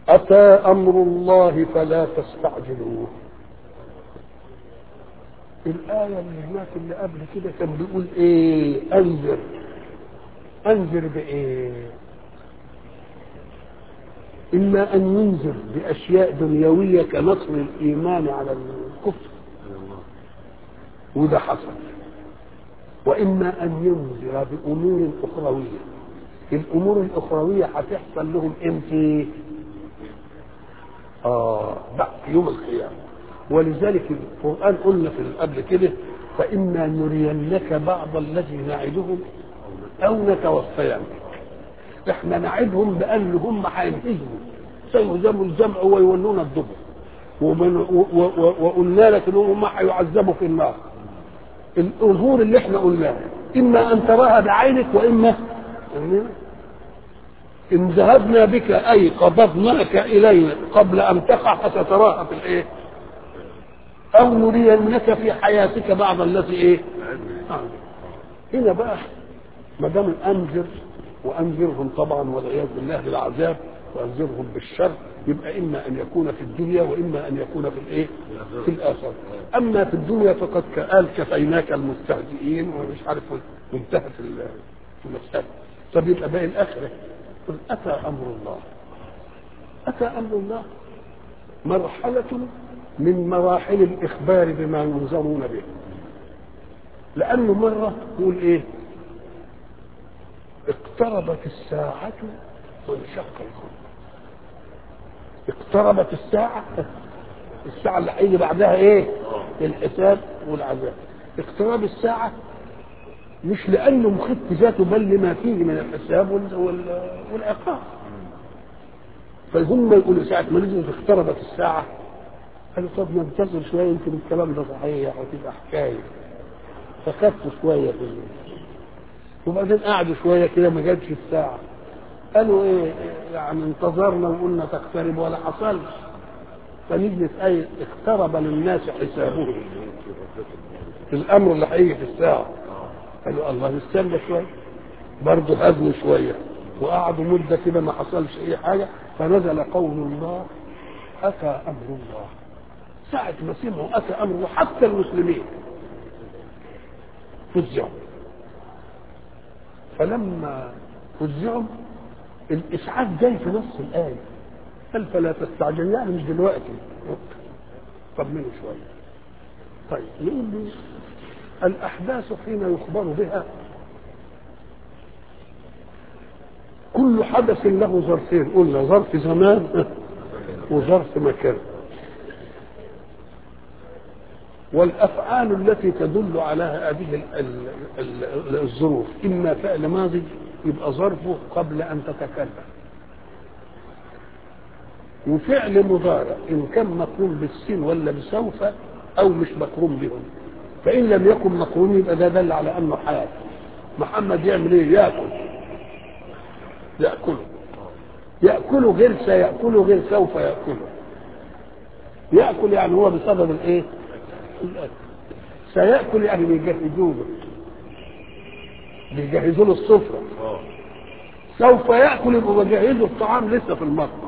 أتى أمر الله فلا تستعجلوه الآية اللي هناك اللي قبل كده كان بيقول إيه أنذر أنذر بإيه إما أن ينذر بأشياء دنيوية كنصر الإيمان على الكفر وده حصل وإما أن ينذر بأمور أخروية الأمور الأخروية هتحصل لهم إمتى؟ آه بعد يوم القيامة ولذلك القرآن قلنا في قبل كده فإما نرينك بعض الذي نعدهم أو نتوفينك احنا نعدهم بأن هم هينهزموا سيهزموا الجمع ويولون الدبر ومن- و- و- وقلنا لك ان هم هيعذبوا في النار الامور اللي احنا قلناها اما ان تراها بعينك واما ان ذهبنا بك اي قبضناك الينا قبل ان تقع فستراها في الايه او نرينك في حياتك بعض التي ايه آه. هنا بقى ما دام انذر وانذرهم طبعا والعياذ بالله بالعذاب وانذرهم بالشر يبقى اما ان يكون في الدنيا واما ان يكون في الايه؟ في الاخره. اما في الدنيا فقد قال كفيناك المستهزئين ومش عارف وانتهت ال- المساله. طب يبقى باقي الاخره قل اتى امر الله. اتى امر الله مرحله من مراحل الاخبار بما ينذرون به. لانه مره يقول ايه؟ اقتربت الساعة وانشق القمر اقتربت الساعة الساعة اللي هيجي بعدها ايه؟ الحساب والعذاب اقتراب الساعة مش لأنه مخف ذاته بل لما فيه من الحساب وال- وال- والعقاب فهم يقولوا ساعة ما نزلت اقتربت الساعة قالوا طب ننتظر شوية يمكن الكلام ده صحيح وتبقى حكاية فخفوا شوية في ال- وبعدين قعدوا شويه كده ما جاتش الساعه قالوا ايه يعني انتظرنا وقلنا تقترب ولا حصلش فنزلت ايه اقترب للناس حسابهم في الامر اللي هيجي في الساعه قالوا الله نستنى شويه برضه هزوا شويه وقعدوا مده كده ما حصلش اي حاجه فنزل قول الله اتى امر الله ساعه ما سمعوا اتى امر الله حتى المسلمين فزعوا فلما فزعوا الاسعاف جاي في نص الايه قال فلا تستعجل يعني مش دلوقتي طمنوا شويه طيب نقول له الاحداث حين يخبر بها كل حدث له ظرفين قلنا ظرف زمان وظرف مكان والافعال التي تدل على هذه ال- ال- ال- الظروف اما فعل ماضي يبقى ظرفه قبل ان تتكلم وفعل مضارع ان كان مقرون بالسين ولا بسوف او مش مقرون بهم فان لم يكن مقرون يبقى ده دل على انه حال محمد يعمل ايه ياكل ياكله ياكله غير سياكله غير سوف ياكله ياكل يعني هو بسبب الايه الأكل. سيأكل يعني بيجهزوا له بيجهزوا له السفرة سوف يأكل يبقوا بيجهزوا الطعام لسه في المطبخ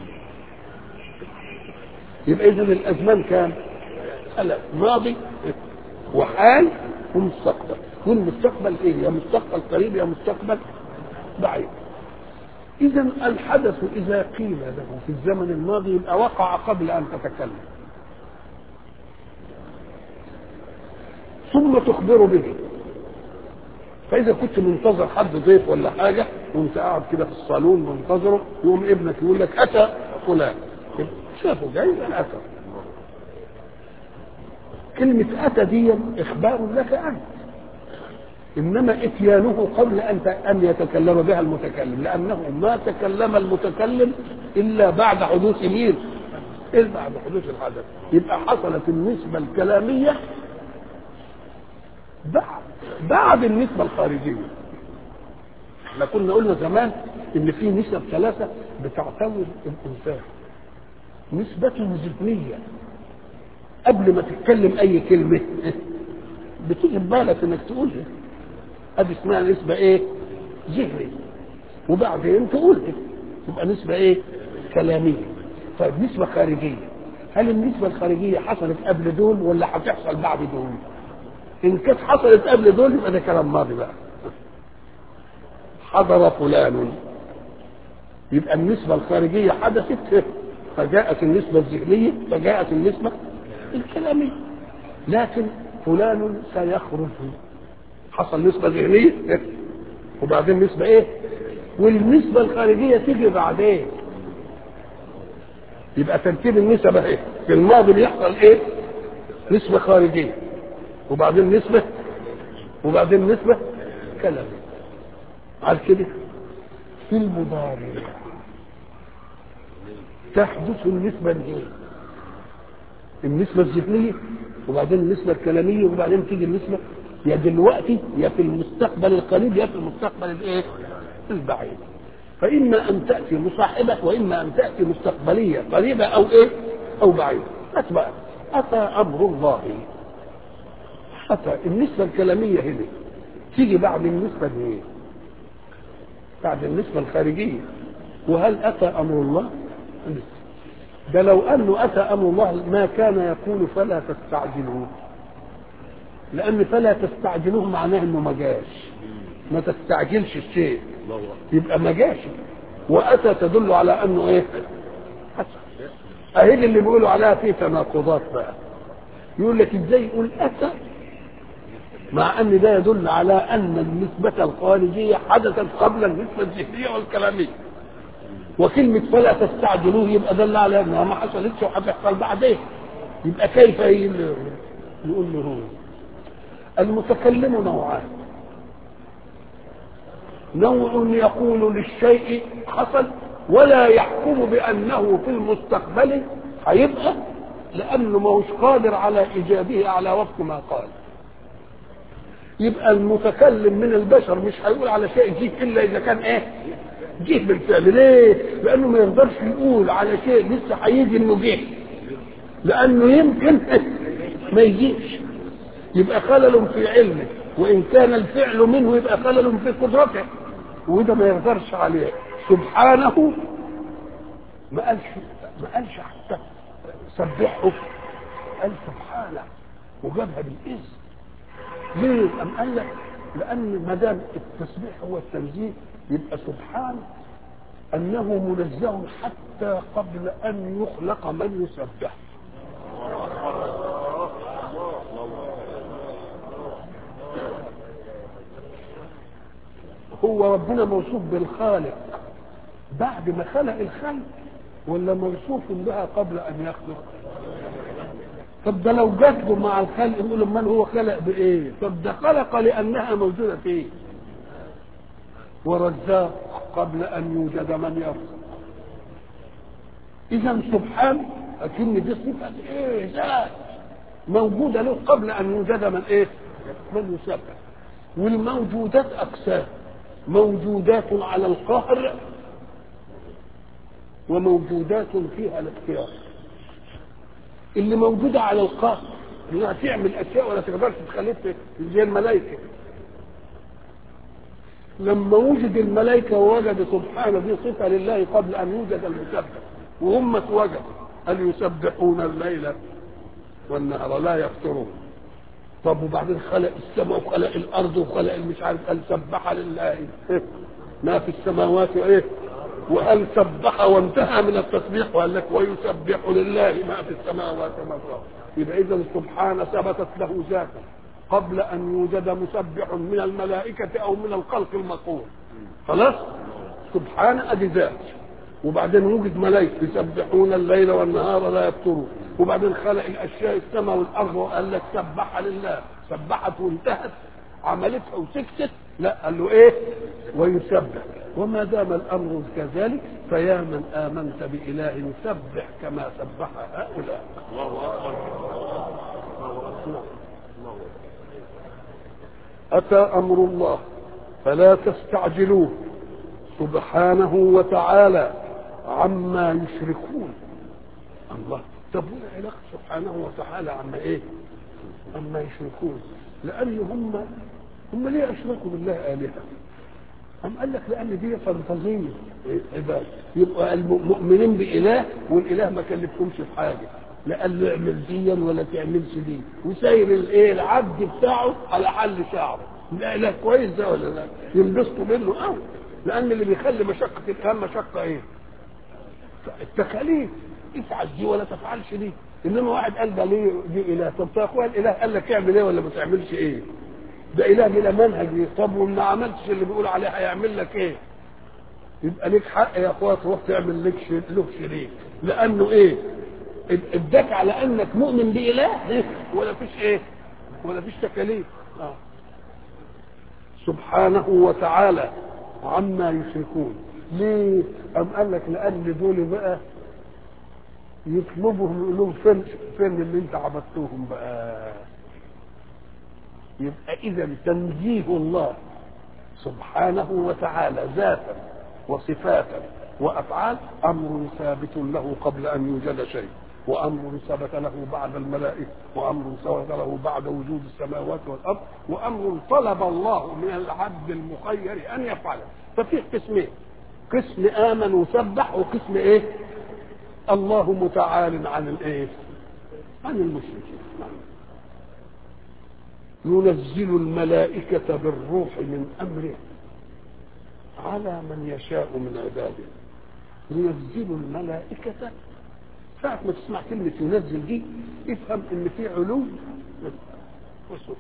يبقى إذا الأزمان كام؟ ثلاث ماضي وحال ومستقبل والمستقبل إيه؟ يا مستقبل قريب يا مستقبل بعيد إذا الحدث إذا قيل له في الزمن الماضي يبقى وقع قبل أن تتكلم ثم تخبر به فاذا كنت منتظر حد ضيف ولا حاجه وانت قاعد كده في الصالون منتظره يقوم ابنك يقول لك اتى فلان شافه جاي يبقى اتى كلمة أتى دي إخبار لك أنت إنما إتيانه قبل أن أن يتكلم بها المتكلم لأنه ما تكلم المتكلم إلا بعد حدوث مين؟ إلا بعد حدوث الحدث يبقى حصلت النسبة الكلامية بعد بعد النسبة الخارجية احنا كنا قلنا زمان ان في نسب ثلاثة بتعتمد الانسان نسبة ذهنية قبل ما تتكلم اي كلمة بتيجي في بالك انك تقولها ادي اسمها نسبة ايه ذهنية وبعدين تقولها تبقى نسبة ايه كلاميه طيب نسبة خارجية هل النسبة الخارجية حصلت قبل دول ولا هتحصل بعد دول؟ إن كانت حصلت قبل دول يبقى ده كلام ماضي بقى حضر فلان يبقى النسبة الخارجية حدثت فجاءت النسبة الذهنية فجاءت النسبة الكلامية لكن فلان سيخرج حصل نسبة ذهنية وبعدين نسبة ايه والنسبة الخارجية تيجي بعدين يبقى ترتيب النسب ايه في الماضي بيحصل ايه نسبة خارجية وبعدين نسبة وبعدين نسبة كلامية على كده في المضارع تحدث النسبة الايه النسبة الذهنية وبعدين النسبة الكلامية وبعدين تيجي النسبة يا دلوقتي يا في المستقبل القريب يا في المستقبل الايه البعيد فإما أن تأتي مصاحبة وإما أن تأتي مستقبلية قريبة أو إيه أو بعيدة أتبع أتى أمر الله أتى النسبة الكلامية هنا تيجي بعد النسبة دي بعد النسبة الخارجية وهل أتى أمر الله؟ ده لو أنه أتى أمر الله ما كان يقول فلا تستعجلوه لأن فلا تستعجلوه معناه إنه ما جاش ما تستعجلش الشيء يبقى ما جاش وأتى تدل على أنه إيه؟ أهي اللي بيقولوا عليها في تناقضات بقى يقول لك إزاي يقول أتى مع ان ده يدل على ان النسبة الخارجية حدثت قبل النسبة الذهنية والكلامية وكلمة فلا تستعجلوه يبقى دل على انها ما حصلتش وهتحصل بعدين يبقى كيف نقول له هو المتكلم نوعان نوع يقول للشيء حصل ولا يحكم بانه في المستقبل هيبقى لانه ما هوش قادر على ايجابه على وفق ما قال يبقى المتكلم من البشر مش هيقول على شيء جه الا اذا كان ايه جه بالفعل ليه لانه ما يقدرش يقول على شيء لسه هيجي انه جه لانه يمكن ما يجيش يبقى خلل في علمه وان كان الفعل منه يبقى خلل في قدرته وده ما يقدرش عليه سبحانه ما قالش ما قالش حتى سبحه قال سبحانه وجابها بالاذن ليه؟ أم قال لك لأن ما دام التسبيح هو التنزيه يبقى سبحان أنه منزه حتى قبل أن يخلق من يسبح هو ربنا موصوف بالخالق بعد ما خلق الخلق ولا موصوف بها قبل أن يخلق طب ده لو جات له مع الخلق يقول امال هو خلق بايه؟ طب ده خلق لانها موجوده فيه. ورزاق قبل ان يوجد من يرزق. اذا سبحان اكن دي صفه ايه ذات موجوده له قبل ان يوجد من ايه؟ من يسبح. والموجودات اقسام موجودات على القهر وموجودات فيها الاختيار. اللي موجوده على القهر انها تعمل اشياء ولا تقدرش تخليها زي الملائكه لما وجد الملائكه ووجد سبحانه دي صفه لله قبل ان يوجد المسبح وهم وجدوا هل يسبحون الليل والنهار لا يفترون طب وبعدين خلق السماء وخلق الارض وخلق مش عارف قال سبح لله ما في السماوات وايه وهل سبح وانتهى من التسبيح وقال لك ويسبح لله ما في السماوات وما في الارض يبقى اذا سبحانه ثبتت له ذاته قبل ان يوجد مسبح من الملائكه او من الخلق المقول خلاص سبحانه ادي ذات وبعدين وجد ملائكه يسبحون الليل والنهار لا يفترون وبعدين خلق الاشياء السماء والارض وقال لك سبح لله سبحت وانتهت عملتها وسكتت لا قال له ايه ويسبح وما دام الامر كذلك فيا من امنت باله سبح كما سبح هؤلاء اتى امر الله فلا تستعجلوه سبحانه وتعالى عما يشركون الله طب هنا علاقه سبحانه وتعالى عما ايه عما يشركون لان هم هم ليه اشركوا بالله الهه أم قال لك لأن دي فانتازية عباد يبقى المؤمنين بإله والإله ما كلفهمش في حاجة لا قال له اعمل ديا ولا تعملش دي وساير الايه العبد بتاعه على حل شعره ده اله كويس ده ولا لا ينبسطوا منه قوي لان اللي بيخلي مشقه الالهام مشقه ايه التكاليف افعل دي ولا تفعلش دي انما واحد قال ده ليه دي اله طب يا اخويا الاله قال لك اعمل ايه ولا ما تعملش ايه ده اله بلا منهج طب وما عملتش اللي بيقول عليه هيعمل لك ايه يبقى ليك حق يا اخويا تروح تعمل لك له شريك لانه ايه اداك على انك مؤمن باله ولا فيش ايه ولا فيش تكاليف آه. سبحانه وتعالى عما يشركون ليه ام قال لك لان دول بقى يطلبهم يقول لهم فين فين اللي انت عبدتوهم بقى يبقى اذا تنزيه الله سبحانه وتعالى ذاتا وصفاتا وافعال امر ثابت له قبل ان يوجد شيء وامر ثبت له بعد الملائكه وامر ثبت له بعد وجود السماوات والارض وامر طلب الله من العبد المخير ان يفعله ففيه قسمين قسم امن وسبح وقسم ايه الله متعال عن الايه عن المشركين ينزل الملائكة بالروح من أمره على من يشاء من عباده ينزل الملائكة ساعة ما تسمع كلمة ينزل دي افهم ان في علو وسفل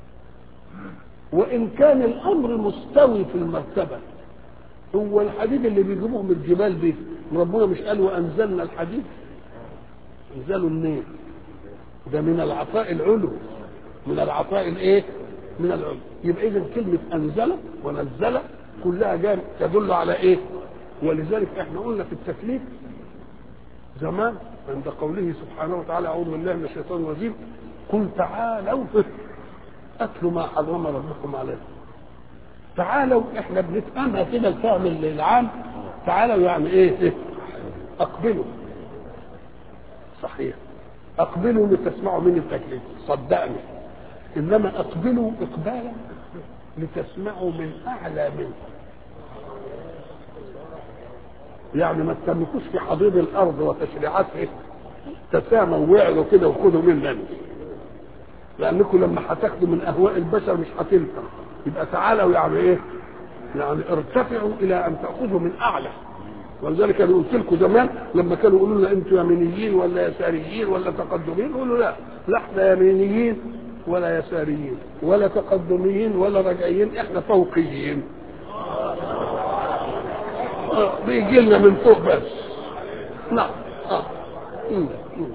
وان كان الامر مستوي في المرتبة هو الحديد اللي بيجيبوه من الجبال دي ربنا مش قال وانزلنا الحديد انزلوا منين ده من العطاء العلو من العطاء الايه من العلو يبقى اذا كلمة انزل ونزل كلها جايه تدل على ايه ولذلك احنا قلنا في التكليف زمان عند قوله سبحانه وتعالى اعوذ بالله من الشيطان الرجيم قل تعالوا اتلوا ما حرم ربكم عليكم تعالوا احنا بنفهمها كده الفهم العام تعالوا يعني ايه اقبلوا صحيح اقبلوا لتسمعوا مني التكليف صدقني انما اقبلوا اقبالا لتسمعوا من اعلى منكم يعني ما تسمكوش في حضيض الارض وتشريعاته تساموا وعلوا كده وخدوا مننا لانكم لما هتاخدوا من اهواء البشر مش هتنفع يبقى تعالوا يعني ايه؟ يعني ارتفعوا الى ان تاخذوا من اعلى ولذلك انا قلت لكم زمان لما كانوا يقولوا لنا انتوا يمينيين ولا يساريين ولا تقدميين قولوا لا لا احنا يمينيين ولا يساريين ولا تقدميين ولا رجعيين احنا فوقيين آه بيجي لنا من فوق بس نعم آه. مم. مم.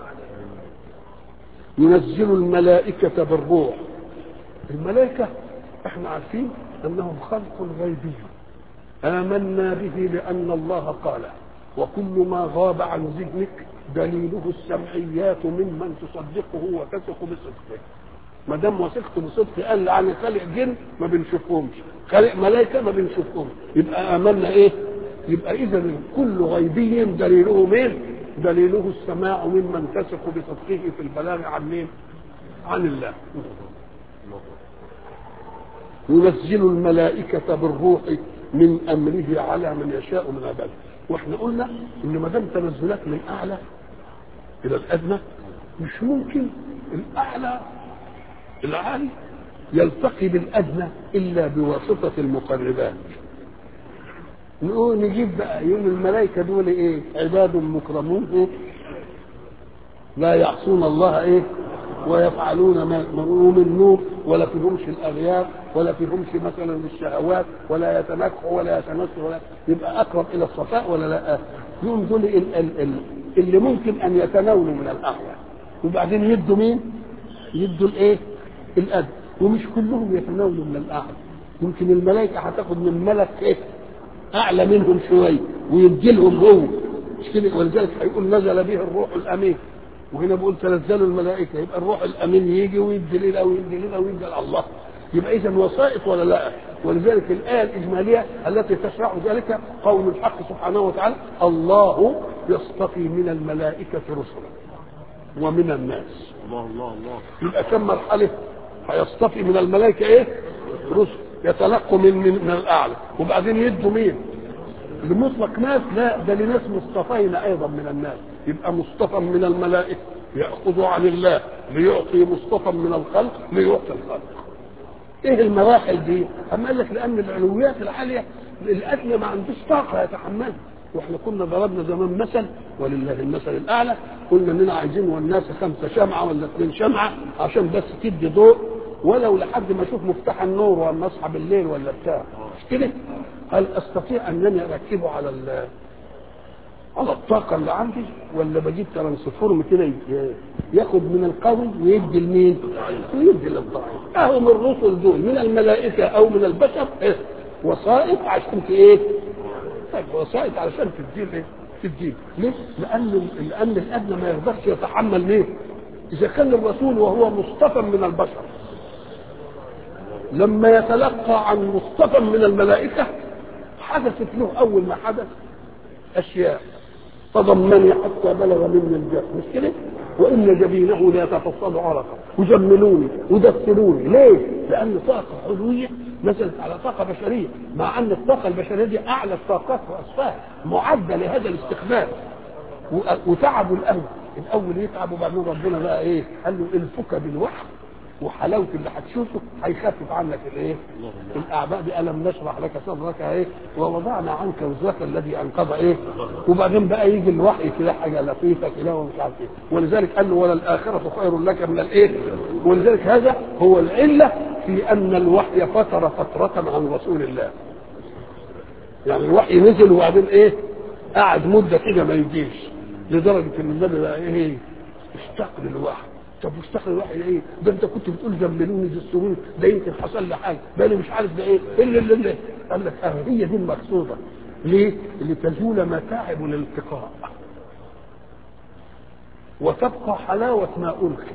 ينزل الملائكة بالروح الملائكة احنا عارفين انهم خلق غيبي آمنا به لأن الله قال وكل ما غاب عن ذهنك دليله السمعيات ممن تصدقه وتثق بصدقه ما دام وثقت بصدق قال عن خلق جن ما بنشوفهمش خلق ملائكه ما بنشوفهمش يبقى امنا ايه يبقى اذا كل غيبي دليله مين دليله السماع ممن تثق بصدقه في البلاغ عن مين عن الله ينزل الملائكة بالروح من أمره على من يشاء من عباده واحنا قلنا ان ما دام تنزلات من اعلى الى الادنى مش ممكن الاعلى العالي يلتقي بالادنى الا بواسطه المقربات نقول نجيب بقى يوم الملائكه دول ايه عباد مكرمون إيه؟ لا يعصون الله ايه ويفعلون ما من نور ولا فيهمش الاغيار ولا فيهمش مثلا الشهوات ولا يتنكحوا ولا يتنسوا ولا يبقى اقرب الى الصفاء ولا لا يوم دول ال- ال- ال- اللي ممكن ان يتناولوا من الاعلى وبعدين يدوا مين؟ يدوا الايه؟ الادنى ومش كلهم يتناولوا من الاعلى يمكن الملائكه هتاخد من ملك ايه؟ اعلى منهم شويه ويدي لهم هو مش كده ولذلك هيقول نزل به الروح الامين وهنا بقول تنزلوا الملائكه يبقى الروح الامين يجي ويدي لنا ويدي لنا ويدي الله يبقى اذا وسائط ولا لا ولذلك الايه الاجماليه التي تشرع ذلك قول الحق سبحانه وتعالى الله يصطفي من الملائكه رسلا ومن الناس الله الله الله يبقى كم مرحله هيصطفي من الملائكه ايه رسل يتلقوا من من, من الاعلى وبعدين يدوا مين لمطلق ناس لا ده لناس مصطفين ايضا من الناس يبقى مصطفى من الملائكه ياخذ عن الله ليعطي مصطفى من الخلق ليعطي الخلق ايه المراحل دي اما قال لك لان العلويات العاليه الادنى ما عندوش طاقه يتحملها واحنا كنا ضربنا زمان مثل ولله المثل الاعلى قلنا اننا عايزين والناس خمسه شمعه ولا اثنين شمعه عشان بس تدي ضوء ولو لحد ما اشوف مفتاح النور واما اصحى بالليل ولا بتاع مش كده؟ هل استطيع انني اركبه على ال- على الطاقه اللي عندي ولا بجيب ترانسفورم كده ي- ياخد من القوي ويدي لمين؟ ويدي للضعيف اهو من الرسل دول من الملائكه او من البشر إيه؟ وسائط عشان ت- ايه؟ طيب وسائط علشان تدين ايه؟ تدين ليه؟ لان لان الادنى ما يقدرش يتحمل ليه؟ اذا كان الرسول وهو مصطفى من البشر لما يتلقى عن مصطفى من الملائكه حدثت له اول ما حدث اشياء تضمني حتى بلغ مني الجهل مش كده؟ وان جبينه ليتفصل عرقا وجملوني ودثروني ليه؟ لان طاقه علويه نزلت على طاقه بشريه مع ان الطاقه البشريه دي اعلى الطاقات واصفاها معده لهذا الاستخدام و- وتعبوا الاول الاول يتعب وبعدين ربنا بقى ايه؟ قال له الفك بالوحي وحلاوه اللي هتشوفه هيخفف عنك الايه؟ الاعباء دي الم نشرح لك صدرك ايه؟ ووضعنا عنك وزرك الذي انقض ايه؟ وبعدين بقى يجي الوحي كده حاجه لطيفه كده ومش عارف ايه ولذلك قال له ولا الاخره خير لك من الايه؟ ولذلك هذا هو العله في ان الوحي فتر فتره عن رسول الله. يعني الوحي نزل وبعدين ايه؟ قعد مده كده ما يجيش لدرجه ان النبي بقى ايه؟ اشتاق للوحي طب مشتاق للوحي ايه؟ ده انت كنت بتقول زملوني دستوروني ده يمكن حصل لي حاجه ده انا مش عارف ده ايه؟ الا الا الا قال لك اه هي دي المقصوده ليه؟ لتزول متاعب الالتقاء وتبقى حلاوه ما القي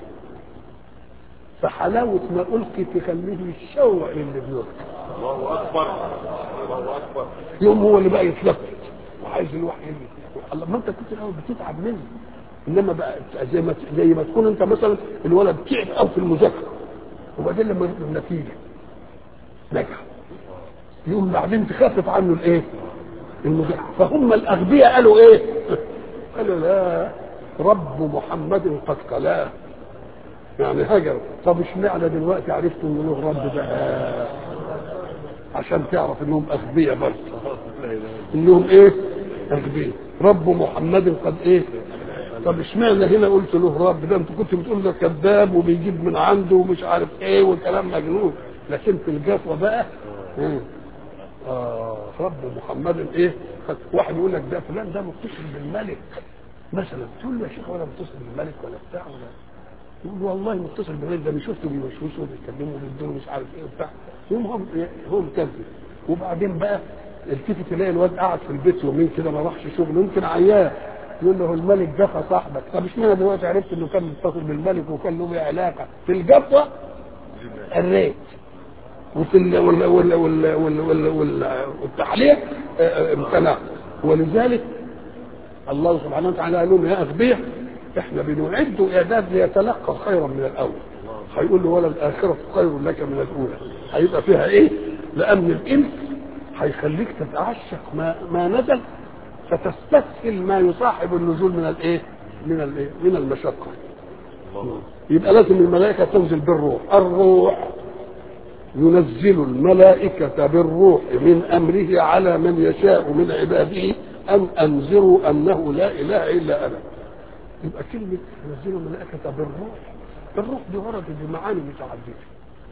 فحلاوه ما القي تخليه الشوق اللي بيلقي الله اكبر الله اكبر يوم هو اللي بقى يتلفت وعايز الوحي اللي الله ما انت كنت الاول بتتعب منه انما بقى زي ما زي ما تكون انت مثلا الولد تعب قوي في المذاكره وبعدين لما يجيب النتيجه نجح يقوم بعدين تخفف عنه الايه؟ المذاكره فهم الاغبياء قالوا ايه؟ قالوا لا رب محمد قد قلاه يعني هجر طب اشمعنى دلوقتي عرفت ان له رب بقى عشان تعرف انهم اغبياء برضه انهم ايه اغبياء رب محمد قد ايه طب اشمعنى هنا قلت له رب ده انت كنت بتقول ده كذاب وبيجيب من عنده ومش عارف ايه وكلام مجنون لكن في الجفوه بقى مم. آه رب محمد ايه قد- واحد يقول لك ده فلان ده متصل بالملك مثلا تقول له يا شيخ ولا متصل بالملك ولا بتاع ولا يقول والله متصل بالملك ده انا شفته بيوشوشه وبيتكلموا وبيدوا مش عارف ايه وبتاع يقوم هو هو مكذب وبعدين بقى التفت تلاقي الواد قاعد في البيت يومين كده ما راحش شغل يمكن عيان يقول له الملك جفا صاحبك طب اشمعنى دلوقتي عرفت انه كان متصل بالملك وكان له بيه علاقه في الجفه الريت وفي ال وال وال وال وال وال وال والتحليق آه، آه، امتنع ولذلك الله سبحانه وتعالى قال لهم يا اغبياء احنا بنعد اعداد ليتلقى خيرا من الاول هيقول له ولا الاخره خير لك من الاولى هيبقى فيها ايه؟ لان الانس هيخليك تتعشق ما ما نزل فتستسهل ما يصاحب النزول من الايه؟ من الايه؟ من المشقه الله يبقى لازم الملائكه تنزل بالروح الروح ينزل الملائكة بالروح من أمره على من يشاء من عباده أن أنذروا أنه لا إله إلا أنا يبقى كلمة ينزل الملائكة بالروح الروح دي وردت بمعاني متعددة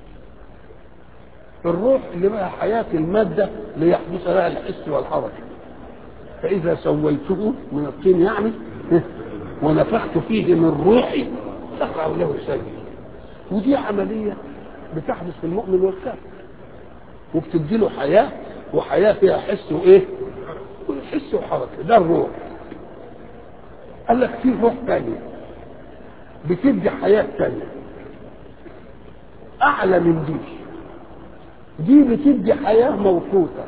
الروح اللي بقى حياة المادة ليحدث لها الحس والحركة فإذا سويته من الطين يعني ونفخت فيه من روحي تقع له سجد ودي عملية بتحدث في المؤمن والكافر وبتدي له حياة وحياة فيها حس وإيه؟ حس وحركة ده الروح قال لك في روح تانية بتدي حياة تانية أعلى من دي دي بتدي حياة موقوتة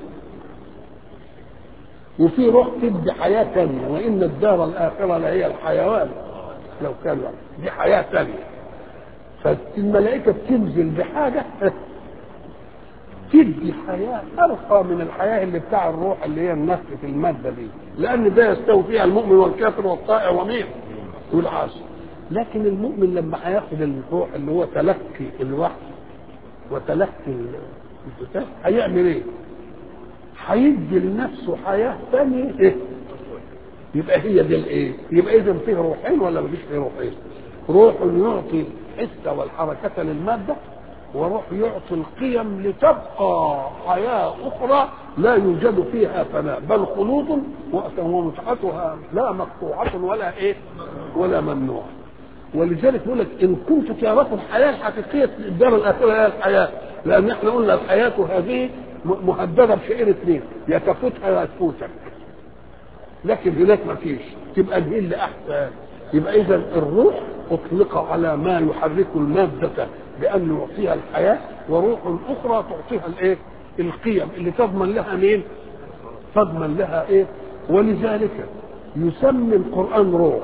وفي روح تدي حياة تانية وإن الدار الآخرة لهي الحيوان لو كان دي حياة تانية فالملائكة بتنزل بحاجة تدي حياه ارقى من الحياه اللي بتاع الروح اللي هي النفس في الماده دي لان ده يستوي فيها المؤمن والكافر والطائع ومين والعاصي لكن المؤمن لما هياخد الروح اللي هو تلقي الوحي وتلقي الكتاب هيعمل ايه؟ هيدي لنفسه حياه ثانيه إيه؟ يبقى هي دي الايه؟ يبقى اذا فيه روحين ولا مفيش فيه روحين؟ روح يعطي الحس والحركه للماده وروح يعطي القيم لتبقى حياه اخرى لا يوجد فيها فناء بل خلود ومتعتها لا مقطوعه ولا ايه؟ ولا ممنوعه. ولذلك يقول لك ان كنت تعرفوا الحياه الحقيقيه في الدار الاخره هي الحياه لان احنا قلنا الحياه هذه مهدده بشيئين اثنين يا تفوتها يا تفوتك لكن هناك ما فيش تبقى دي اللي احسن يبقى اذا الروح اطلق على ما يحرك الماده بان يعطيها الحياه وروح اخرى تعطيها الايه القيم اللي تضمن لها مين تضمن لها ايه ولذلك يسمي القران روح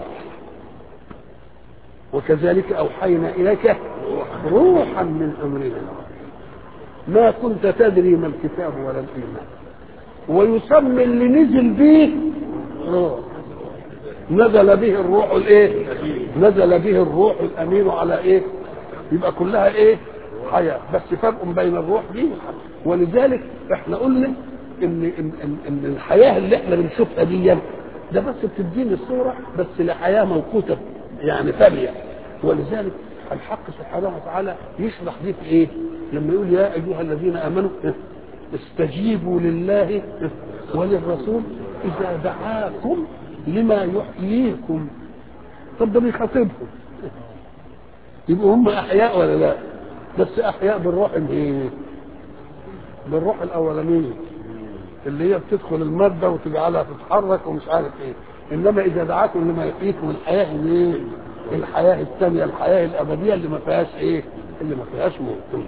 وكذلك اوحينا اليك روحا من امرنا ما كنت تدري ما الكتاب ولا الايمان ويسمي اللي نزل به روح نزل به الروح الايه نزل به الروح الامين على ايه يبقى كلها ايه حياه بس فرق بين الروح دي ولذلك احنا قلنا ان ان ان, إن الحياه اللي احنا بنشوفها دي ده بس بتديني الصوره بس لحياه موقوته يعني ثانيه ولذلك الحق سبحانه وتعالى يشرح دي في ايه؟ لما يقول يا ايها الذين امنوا استجيبوا لله وللرسول اذا دعاكم لما يحييكم طب ده بيخاطبهم يبقوا هم احياء ولا لا؟ بس احياء بالروح الايه؟ بالروح الاولانيه اللي هي بتدخل الماده وتجعلها تتحرك ومش عارف ايه انما اذا دعاكم لما يحييكم الحياه الايه؟ الحياه الثانيه الحياه الابديه اللي ما فيهاش ايه؟ اللي ما فيهاش موت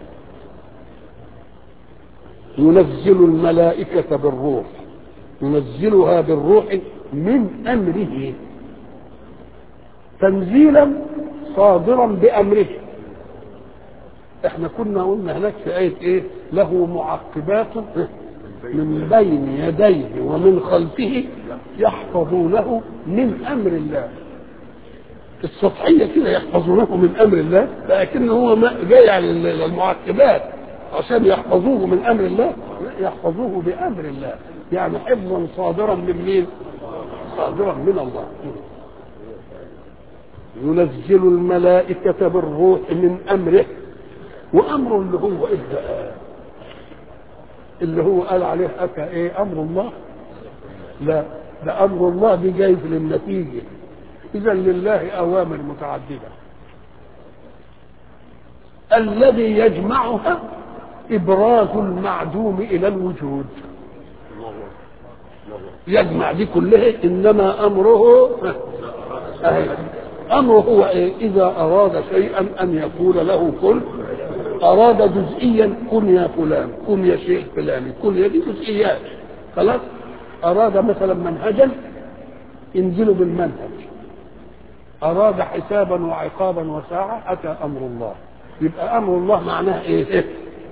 ينزل الملائكة بالروح ينزلها بالروح من أمره تنزيلا صادرا بأمره احنا كنا قلنا هناك في آية ايه له معقبات من بين يديه ومن خلفه يحفظونه من أمر الله السطحية كده يحفظونه من أمر الله لكن هو جاي على المعقبات عشان يحفظوه من امر الله يحفظوه بامر الله يعني حفظا صادرا من مين صادرا من الله ينزل الملائكة بالروح من أمره وأمر اللي هو إيه بقى؟ اللي هو قال عليه أتى إيه أمر الله لا ده أمر الله دي جاي في النتيجة إذا لله أوامر متعددة الذي يجمعها إبراز المعدوم إلى الوجود يجمع دي كلها إنما أمره أهي. أمره هو إيه؟ إذا أراد شيئا أن يقول له كن أراد جزئيا كن يا فلان كن يا شيخ فلاني كن يا دي جزئيات خلاص أراد مثلا منهجا انزلوا بالمنهج أراد حسابا وعقابا وساعة أتى أمر الله يبقى أمر الله معناه إيه؟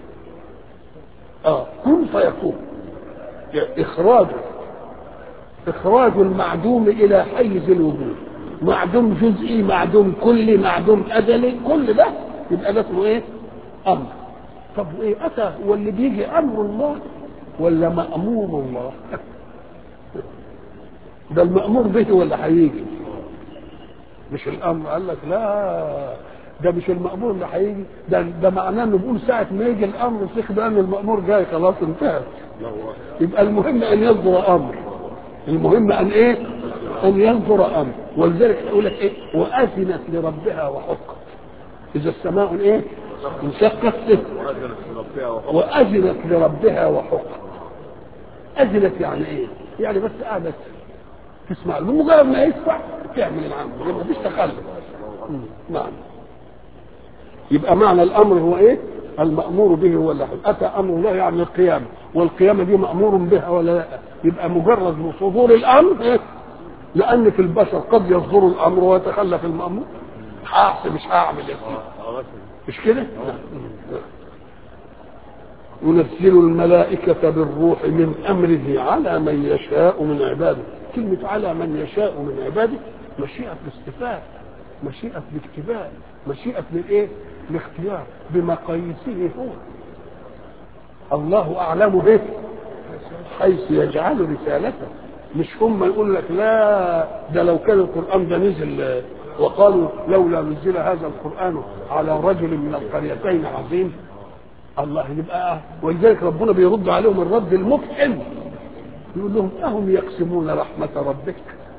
اه كن فيكون اخراجه اخراج المعدوم الى حيز الوجود معدوم جزئي معدوم كلي معدوم ازلي كل ده يبقى ده اسمه ايه امر طب وايه اتى واللي بيجي امر الله ولا مامور الله ده المامور به ولا هيجي مش الامر قال لك لا ده مش المأمور اللي هيجي ده ده معناه انه بيقول ساعة ما يجي الأمر الشيخ ده ان المأمور جاي خلاص انتهت يبقى المهم أن يصدر أمر المهم أن إيه؟ أن يصدر أمر ولذلك يقول لك إيه؟ وأذنت لربها وحقت إذا السماء إيه؟ انشقت وأذنت لربها وحقت أذنت يعني إيه؟ يعني بس قعدت تسمع بمجرد ما يدفع تعمل العمل ما فيش تخلف نعم يبقى معنى الامر هو ايه المامور به هو اللي اتى امر الله يعني القيامه والقيامه دي مامور بها ولا لا يبقى مجرد من صدور الامر إيه؟ لان في البشر قد يصدر الامر ويتخلف المامور هعصي مش هعمل مش كده ينزل الملائكة بالروح من أمره على من يشاء من عباده كلمة على من يشاء من عباده مشيئة الاستفاء مشيئة الاكتفاء مشيئة للإيه؟ الاختيار بمقاييسه هو الله أعلم به حيث يجعل رسالته مش هم يقول لك لا ده لو كان القرآن ده نزل وقالوا لولا نزل هذا القرآن على رجل من القريتين عظيم الله يبقى ولذلك ربنا بيرد عليهم الرد المفحم يقول لهم أهم يقسمون رحمة ربك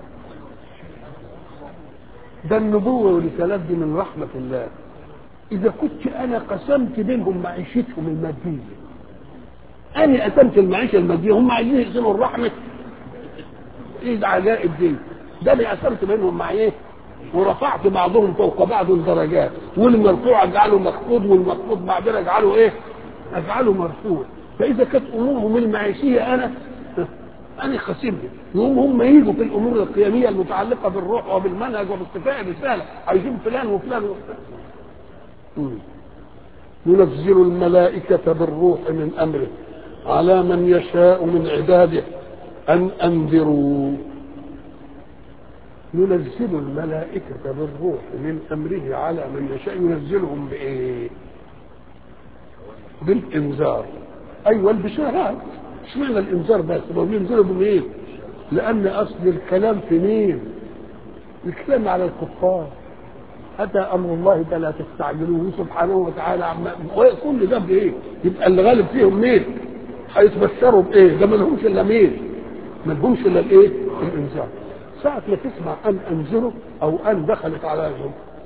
ده النبوة والرسالات دي من رحمة الله إذا كنت أنا قسمت بينهم معيشتهم المادية أنا قسمت المعيشة المادية هم عايزين يقسموا الرحمة إيه العجائب دي ده أنا قسمت بينهم مع إيه ورفعت بعضهم فوق بعض الدرجات والمرفوع اجعله مخفوض والمخفوض بعدين اجعله ايه؟ اجعله مرفوع فاذا كانت امورهم المعيشيه انا انا خصمها يقوم هم يجوا في الامور القيميه المتعلقه بالروح وبالمنهج وباستفاء الرساله عايزين فلان وفلان وفلان ينزل الملائكة بالروح من أمره على من يشاء من عباده أن أنذروا ينزل الملائكة بالروح من أمره على من يشاء ينزلهم بإيه؟ بالإنذار أيوة البشارات اشمعنى الإنذار بس؟ ما بينزلوا بمين؟ لأن أصل الكلام في مين؟ الكلام على الكفار أتى أمر الله فلا تستعجلوه سبحانه وتعالى عما كل ده بإيه؟ يبقى اللي غالب فيهم مين؟ هيتبشروا بإيه؟ ده ما لهمش إلا مين؟ ما لهمش إلا الإيه؟ الإنذار ساعة ما تسمع أن أنزله أو أن دخلت عليهم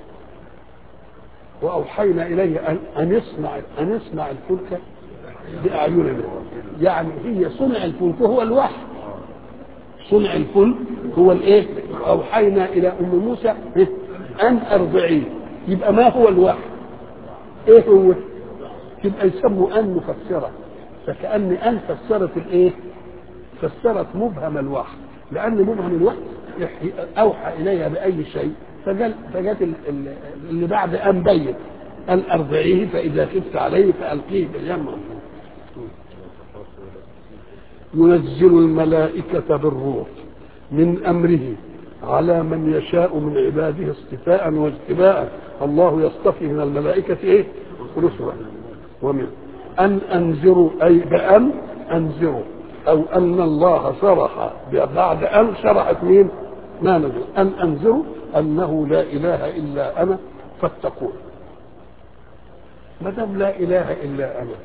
وأوحينا إليه أن أن يصنع أن يصنع الفلك بأعيننا يعني هي صنع الفلك هو الوحي صنع الفلك هو الإيه؟ أوحينا إلى أم موسى أن أرضعيه يبقى ما هو الوحي؟ إيه هو؟ يبقى يسموا أن مفسرة فكأن أن فسرت الإيه؟ فسرت مبهم الوحي لأن مبهم الوحي اوحى اليها باي شيء فقال فجت اللي بعد ان بين ان ارضعيه فاذا خفت عليه فالقيه باليم ينزل الملائكة بالروح من أمره على من يشاء من عباده اصطفاء واجتباء الله يصطفي من الملائكة إيه؟ رسلا ومن أن أنذروا أي بأن أنذروا أو أن الله شرح بعد أن شرحت مين؟ ما نزل أن أنذروا أنه لا إله إلا أنا فاتقون ما دام لا إله إلا أنا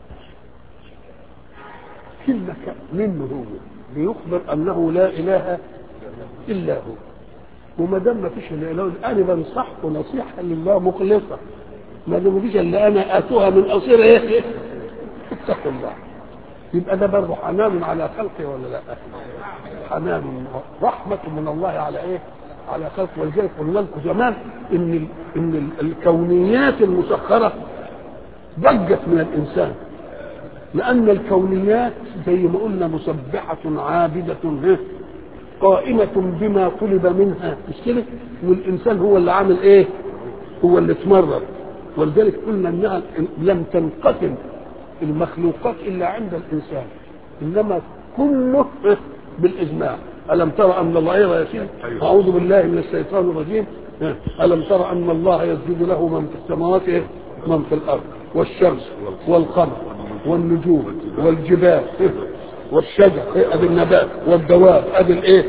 كلمة منه هو ليخبر أنه لا إله إلا هو وما دام ما فيش الا اله انا بنصحكم نصيحه لله مخلصه ما دام ما فيش الا انا اتوها من قصير ايه اتقوا الله يبقى ده برضه حنان على خلقه ولا لا؟ حنان رحمة من الله على ايه؟ على خلقه ولذلك قلنا لكم زمان ان ال ان ال الكونيات المسخرة ضجت من الانسان لان الكونيات زي ما قلنا مسبحة عابدة قائمة بما طلب منها مش كده؟ والانسان هو اللي عامل ايه؟ هو اللي اتمرد ولذلك قلنا انها لم تنقسم المخلوقات الا عند الانسان انما كله بالاجماع الم ترى ان الله يسير اعوذ بالله من الشيطان الرجيم الم ترى ان الله يسجد له من في السماوات من في الارض والشمس والقمر والنجوم والجبال والشجر ادي النبات والدواب ادي الايه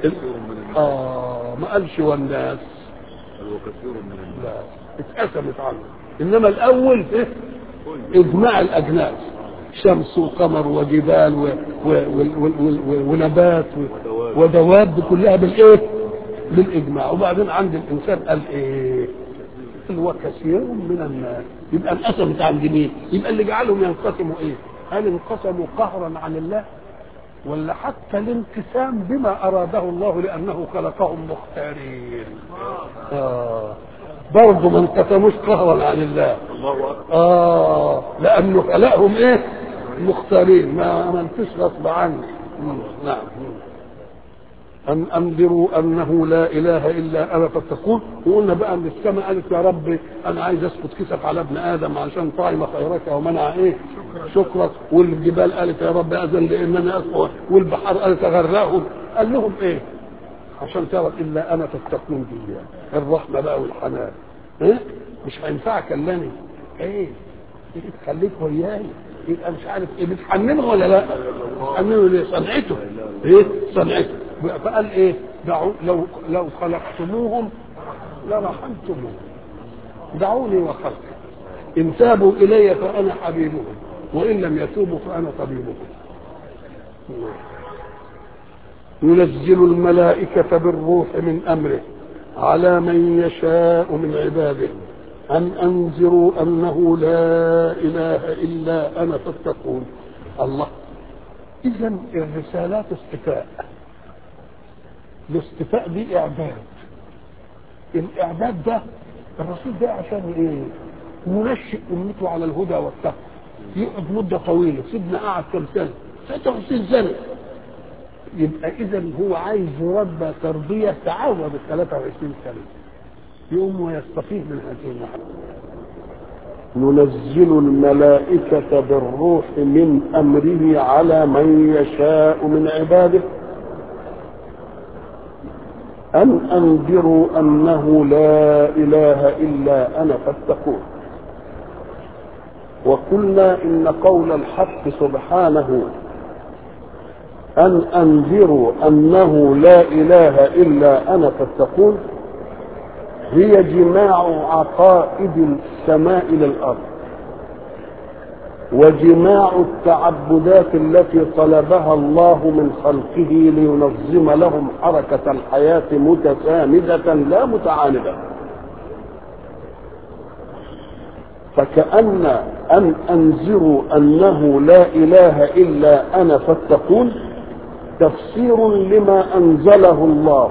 اه ما قالش والناس وكثير من الناس لا اتقسمت عنه انما الاول ايه اجماع الاجناس شمس وقمر وجبال و... و... و... و... و... ونبات و... ودواب كلها بالايه بالاجماع وبعدين عند الانسان قال ايه هو كثير من الناس يبقى انقسمت عند مين يبقى اللي جعلهم ينقسموا ايه هل انقسموا قهرا عن الله ولا حتى الانقسام بما اراده الله لانه خلقهم مختارين آه. برضه ما انقسموش قهرا عن الله الله اكبر اه لانه خلقهم ايه مختارين ما ما انتش غصب عنه مم. نعم مم. أن أنذروا أنه لا إله إلا أنا فاتقون وقلنا بقى من السماء قالت يا رب أنا عايز أسقط كسف على ابن آدم عشان طعم خيرك ومنع إيه شكرك والجبال قالت يا رب أذن لأنني أسقط والبحر قالت أغرقهم قال لهم إيه عشان تعرف إلا أنا تتقون بي الرحمة بقى والحنان إيه مش هينفعك إلا أنا إيه خليك وياي يبقى مش عارف ايه بتحننه ولا لا؟ بتحننه ليه؟ صنعته ايه؟ صنعته فقال ايه؟ دعوا لو لو خلقتموهم لرحمتموهم دعوني وخلقي ان تابوا الي فانا حبيبهم وان لم يتوبوا فانا طبيبهم ينزل الملائكة بالروح من أمره على من يشاء من عباده أن أنذروا أنه لا إله إلا أنا فاتقون الله إذا الرسالات اصطفاء الاصطفاء دي إعداد الإعداد ده الرسول ده عشان إيه؟ ينشئ أمته على الهدى والتقوى يقعد مدة طويلة سيدنا قعد كم سنة 56 سنة يبقى إذا هو عايز يربى تربية تعوض ال 23 سنة يقوم ويستفيد من هذه المحبة ننزل الملائكة بالروح من أمره على من يشاء من عباده أن أنذروا أنه لا إله إلا أنا فاتقون وقلنا إن قول الحق سبحانه أن أنذروا أنه لا إله إلا أنا فاتقون هي جماع عقائد السماء للأرض وجماع التعبدات التي طلبها الله من خلقه لينظم لهم حركة الحياة متسامدة لا متعاندة فكأن أن أنذروا أنه لا إله إلا أنا فاتقون تفسير لما أنزله الله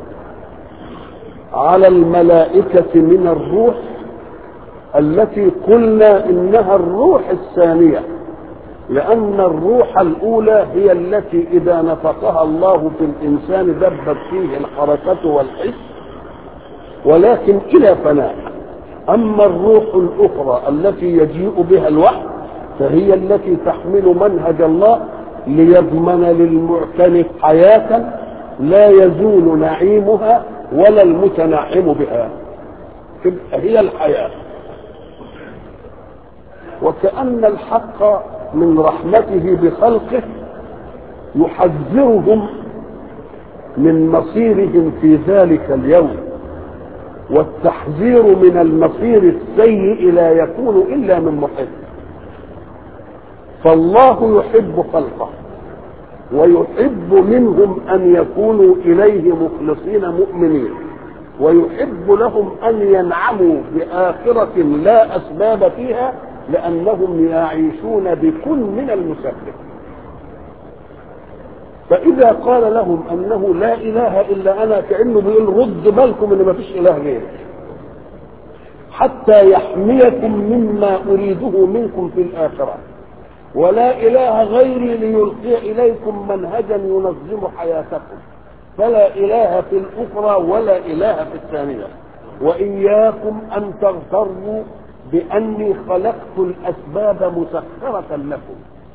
على الملائكة من الروح التي قلنا إنها الروح الثانية لأن الروح الأولى هي التي إذا نفخها الله في الإنسان دبت فيه الحركة والحس ولكن إلى فناء أما الروح الأخرى التي يجيء بها الوحي فهي التي تحمل منهج الله ليضمن للمعتنق حياة لا يزول نعيمها ولا المتنعم بها تبقى هي الحياة وكأن الحق من رحمته بخلقه يحذرهم من مصيرهم في ذلك اليوم والتحذير من المصير السيء لا يكون إلا من محب فالله يحب خلقه ويحب منهم ان يكونوا اليه مخلصين مؤمنين ويحب لهم ان ينعموا باخره لا اسباب فيها لانهم يعيشون بكل من المسبب فاذا قال لهم انه لا اله الا انا كانه بيقول رد بالكم ان ما فيش اله غيري حتى يحميكم مما اريده منكم في الاخره ولا إله غيري ليلقي إليكم منهجا ينظم حياتكم فلا إله في الأخرى ولا إله في الثانية وإياكم أن تغتروا بأني خلقت الأسباب مسخرة لكم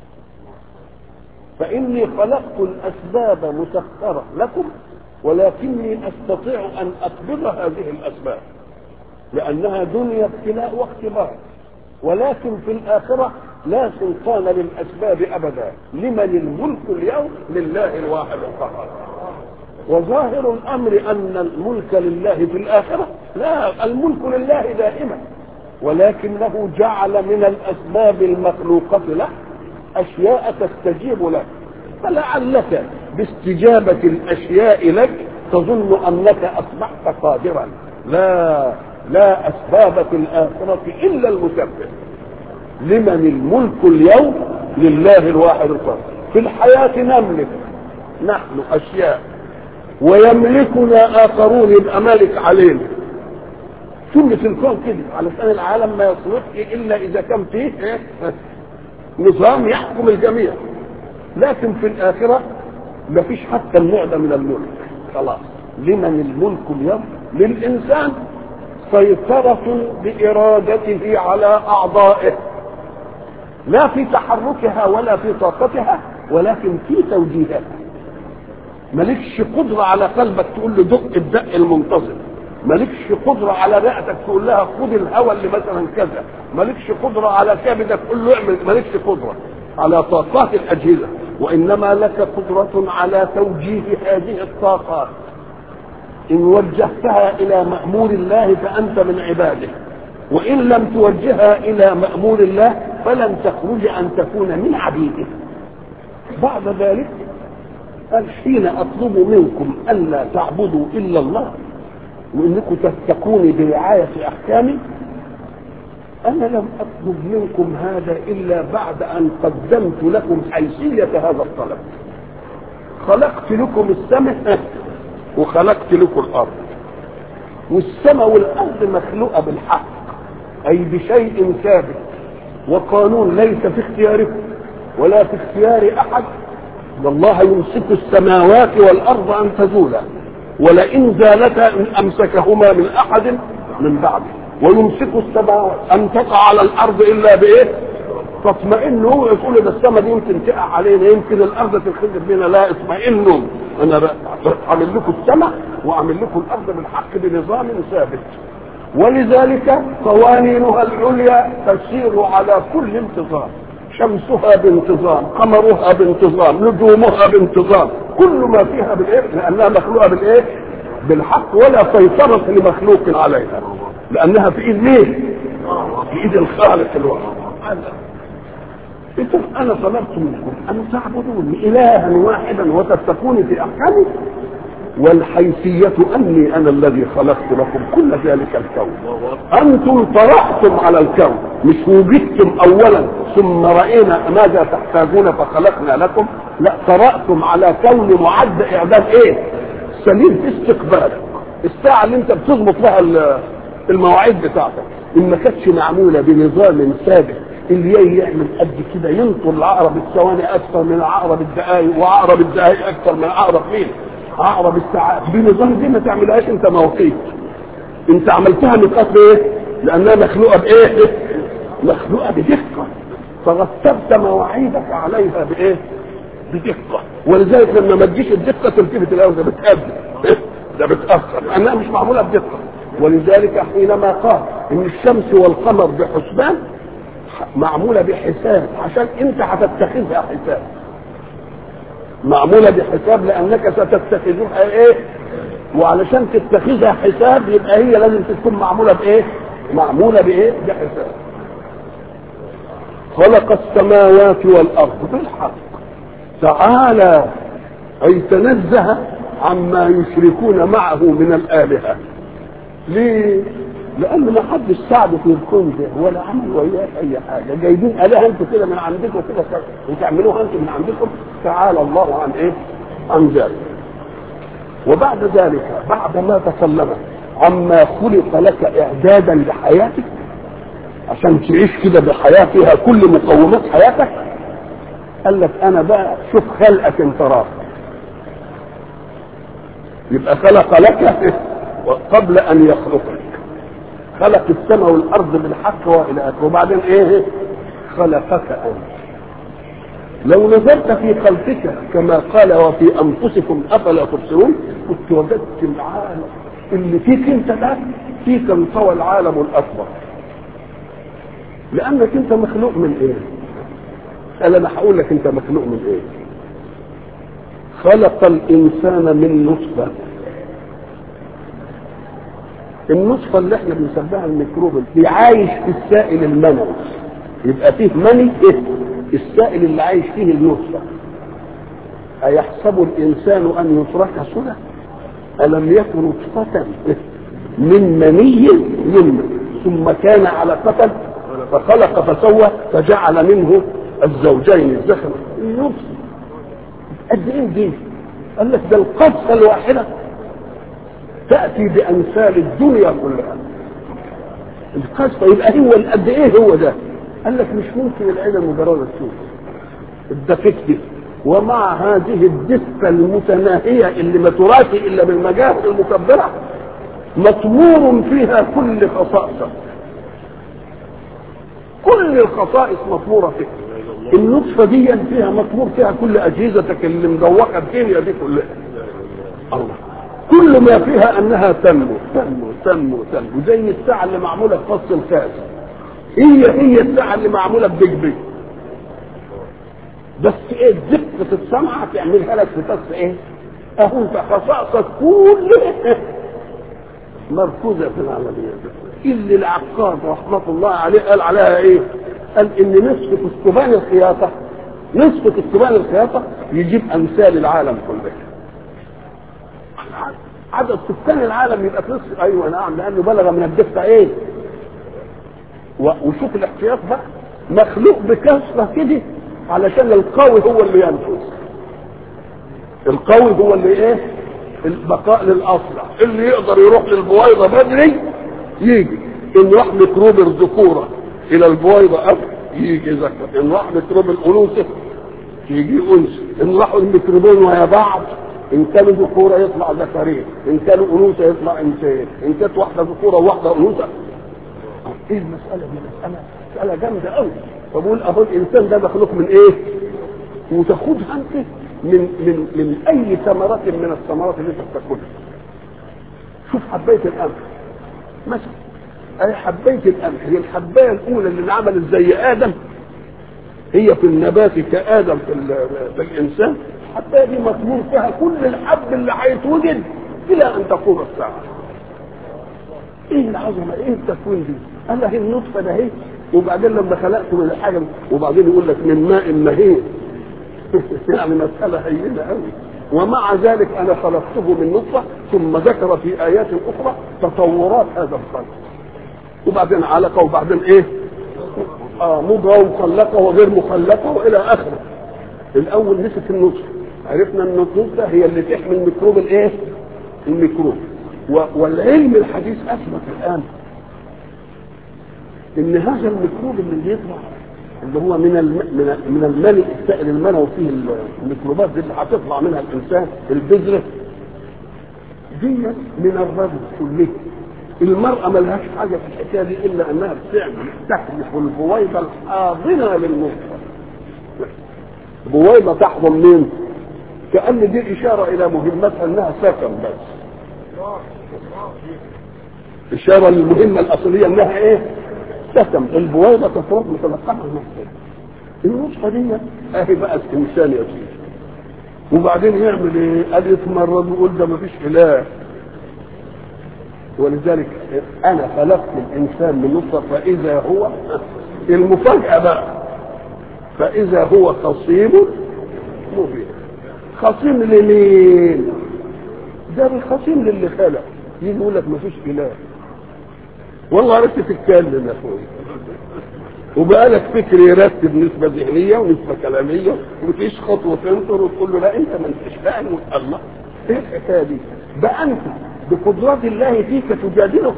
فإني خلقت الأسباب مسخرة لكم ولكني أستطيع أن أقبض هذه الأسباب لأنها دنيا ابتلاء واختبار ولكن في الآخرة لا سلطان للأسباب أبدا لمن الملك اليوم لله الواحد القهار وظاهر الأمر أن الملك لله في الآخرة لا الملك لله دائما ولكنه جعل من الأسباب المخلوقة له أشياء تستجيب له فلعلك باستجابة الأشياء لك تظن أنك أصبحت قادرا لا لا أسباب في الآخرة إلا المسبب لمن الملك اليوم لله الواحد القهار في الحياة نملك نحن أشياء ويملكنا آخرون يبقى مالك علينا سنة الكون كده علشان العالم ما يصلحش إلا إذا كان فيه إيه؟ نظام يحكم الجميع لكن في الآخرة ما فيش حتى النوع ده من الملك خلاص لمن الملك اليوم للإنسان سيطرة بإرادته على أعضائه لا في تحركها ولا في طاقتها ولكن في توجيهها مالكش قدرة على قلبك تقول له دق الدق المنتظم مالكش قدرة على رئتك تقول لها خد الهواء اللي مثلا كذا مالكش قدرة على كبدك تقول له اعمل مالكش قدرة على طاقات الأجهزة وإنما لك قدرة على توجيه هذه الطاقات إن وجهتها إلى مأمور الله فأنت من عباده وإن لم توجهها إلى مأمور الله فلن تخرج أن تكون من عبيده بعد ذلك قال حين أطلب منكم ألا تعبدوا إلا الله وإنكم تتقوني برعاية أحكامي أنا لم أطلب منكم هذا إلا بعد أن قدمت لكم حيثية هذا الطلب خلقت لكم السماء وخلقت لكم الأرض والسماء والأرض مخلوقة بالحق أي بشيء ثابت وقانون ليس في اختياركم ولا في اختيار أحد والله يمسك السماوات والأرض أن تزولا ولئن زالتا إن أمسكهما من أحد من بعده ويمسك السماوات أن تقع على الأرض إلا بإيه؟ تطمئن هو يقول ده السماء دي يمكن تقع علينا يمكن الأرض تنخسف بينا لا اطمئنوا أنا أعمل لكم السماء وأعمل لكم الأرض بالحق بنظام ثابت ولذلك قوانينها العليا تسير على كل انتظام شمسها بانتظام قمرها بانتظام نجومها بانتظام كل ما فيها بالايه لانها مخلوقه بالايه بالحق ولا سيطرة لمخلوق عليها لانها في ايد مين في ايد الخالق الواحد إذا أنا طلبت منكم أن تعبدوني إلها واحدا وتتقوني في أحكامي والحيثية أني أنا الذي خلقت لكم كل ذلك الكون أنتم طرحتم على الكون مش وجدتم أولا ثم رأينا ماذا تحتاجون فخلقنا لكم لا طرأتم على كون معد إعداد إيه سليم في استقبالك الساعة اللي أنت بتظبط لها المواعيد بتاعتك إن ما كانتش معمولة بنظام ثابت اللي يعمل قد كده ينطر عقرب الثواني أكثر من عقرب الدقائق وعقرب الدقائق أكثر من عقرب مين عقرب الساعات بنظام دي ما تعملهاش انت مواقيت انت عملتها نقاط بايه لانها مخلوقه بايه مخلوقه بدقه فرتبت مواعيدك عليها بايه بدقه ولذلك لما ما تجيش الدقه تلتفت الاول ده بتقدم ده بتاخر لانها مش معموله بدقه ولذلك حينما قال ان الشمس والقمر بحسبان معموله بحساب عشان انت هتتخذها حساب معموله بحساب لانك ستتخذها ايه وعلشان تتخذها حساب يبقى هي لازم تكون معموله بايه معموله بايه بحساب خلق السماوات والارض بالحق تعالى اي تنزه عما يشركون معه من الالهه ليه لان ما حدش ساعده في الكون ده ولا عمل وياه اي حاجه جايبين الهه انتوا كده من عندكم كده وتعملوها انتوا من عندكم تعالى الله عن ايه؟ عن ذلك وبعد ذلك بعد ما تكلم عما خلق لك اعدادا لحياتك عشان تعيش كده بحياه فيها كل مقومات حياتك قال لك انا بقى شوف خلقك انت راح يبقى خلق لك قبل ان يخلقك خلق السماء والارض بالحق والى اخره وبعدين ايه خلقك انت لو نظرت في خلقك كما قال وفي انفسكم افلا تبصرون كنت وجدت العالم اللي فيك انت ده فيك انطوى العالم الاكبر لانك انت مخلوق من ايه قال انا هقول لك انت مخلوق من ايه خلق الانسان من نطفه النطفه اللي احنا بنسميها الميكروب اللي عايش في السائل المنوي يبقى فيه مني ايه السائل اللي عايش فيه النطفه أيحسب الإنسان أن يترك سدى ألم يكن نطفة من مني يمنى ثم كان علقة فخلق فسوى فجعل منه الزوجين الذكر النطفة قد إيه دي؟ قال لك ده القذفة الواحدة تأتي بأمثال الدنيا كلها القذفة يبقى هو قد إيه هو ده؟ قال لك مش ممكن العين المجرد تشوف الدقيق دي ومع هذه الدفة المتناهية اللي ما تراتي إلا بالمجاهد المكبرة مطمور فيها كل خصائصك كل الخصائص مطمورة فيها النطفة دي فيها مطمور فيها كل أجهزتك اللي مدوقة الدنيا دي كلها الله كل ما فيها أنها تنمو تنمو تنمو تنمو زي الساعة اللي معمولة في فص الكاس هي هي الساعة اللي معمولة ببيج بيج بس ايه دقة السمعة تعملها لك في فص ايه اهو انت خصائصك كلها مركوزة في العملية اللي العقاد رحمة الله عليه قال عليها ايه قال ان نصف كتبان الخياطة نصف كتبان الخياطة يجيب امثال العالم كله عدد سكان العالم يبقى في نصف ايوه نعم لانه بلغ من الدفة ايه وشوف الاحتياط بقى مخلوق بكثرة كده علشان القوي هو اللي ينفذ القوي هو اللي ايه البقاء للاصلع اللي يقدر يروح للبويضة بدري يجي ان راح ميكروب الذكورة الى البويضة قبل يجي ذكر ان راح ميكروب الانوثة يجي انثى ان راحوا الميكروبين ويا بعض ان كانوا ذكورة يطلع ذكرين ان كانوا انوثة يطلع انثيين ان كانت واحدة ذكورة وواحدة انوثة ايه المسألة دي مسألة مسألة جامدة قوي فبقول اهو الانسان ده مخلوق من ايه وتاخدها انت من من من اي ثمرة من الثمرات اللي انت بتاكلها شوف حباية القمح مثلا اي حباية القمح هي الحباية الاولى اللي انعملت زي ادم هي في النبات كادم في, في الانسان الحباية دي مطلوب فيها كل الحب اللي هيتوجد الى ان تقوم الساعة ايه العظمة ايه التكوين دي قال لك النطفة ده اهي وبعدين لما خلقت من الحاجة وبعدين يقول لك من ماء مهين يعني مسألة هينة قوي ومع ذلك أنا خلقته من نطفة ثم ذكر في آيات أخرى تطورات هذا الخلق وبعدين علقة وبعدين إيه؟ آه مضغة ومخلقة وغير مخلقة وإلى آخره الأول مسك النطفة عرفنا أن النطفة هي اللي تحمل ميكروب الإيه؟ الميكروب والعلم الحديث أثبت الآن ان هذا الميكروب اللي بيطلع اللي هو من الم... من من الملء السائل المنوي فيه الميكروبات دي اللي هتطلع منها الانسان البذره دي من الرجل كله المرأة ملهاش حاجة في الحكاية دي إلا أنها بتعمل تحذف البويضة الحاضنة للنطفة. بويضة تحضن مين؟ كأن دي إشارة إلى مهمتها أنها سكن بس. إشارة للمهمة الأصلية أنها إيه؟ تهتم البويضه تفرض متلقحه نفسها النطفه دي اهي بقى انسان يا سيدي وبعدين يعمل ايه؟ قال يتمرد ويقول ده مفيش اله ولذلك انا خلقت الانسان من نطفه فاذا هو المفاجاه بقى فاذا هو خصيم مبين خصيم لمين؟ ده الخصيم للي خلق يجي يقول لك مفيش اله والله عرفت تتكلم يا اخوي وبقالك فكر يرتب نسبة ذهنية ونسبة كلامية وتشخط وتنطر وتقول له لا انت ما انتش فاهم الله ايه الحكاية دي؟ بقى انت بقدرات الله فيك تجادله